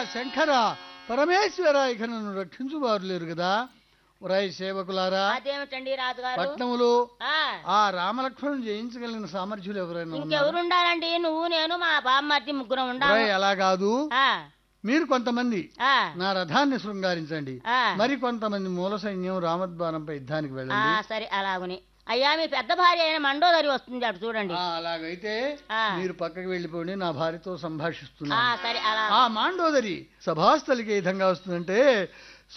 శంకర పరమేశ్వర ఇక నన్ను రక్షించువారు లేరు కదా ఒరాయి సేవకులారా అదేమిటండి రాజుగారు పట్నములో ఆ, ఆ రామలక్ష్మణుని జయించగలిగిన సామర్థ్యులు ఎవరైనా ఉన్నారు ఇంకెవరు ఉండాలండి నువ్వు నేను మా బామ్మర్ది ముగ్గురం ఉండాలి ఒరేయ్, అలా కాదు ఆ, మీరు కొంతమంది ఆ, నా రథాన్ని శృంగారించండి ఆ. మరి కొంతమంది మూల సైన్యం రామద్వారంపై యుద్ధానికి ఆ, వెళ్ళండి సరే అలాగుని అయ్యా మీ పెద్ద భార్య అయిన మండోదరి వస్తుంది అటు చూడండి ఆ, అలాగైతే ఆ. మీరు పక్కకి వెళ్ళిపోండి నా భార్యతో ఆ సంభాషిస్తున్నాను సరే అలా ఆ మాండోదరి సభాస్థలికి ఏ విధంగా వస్తుందంటే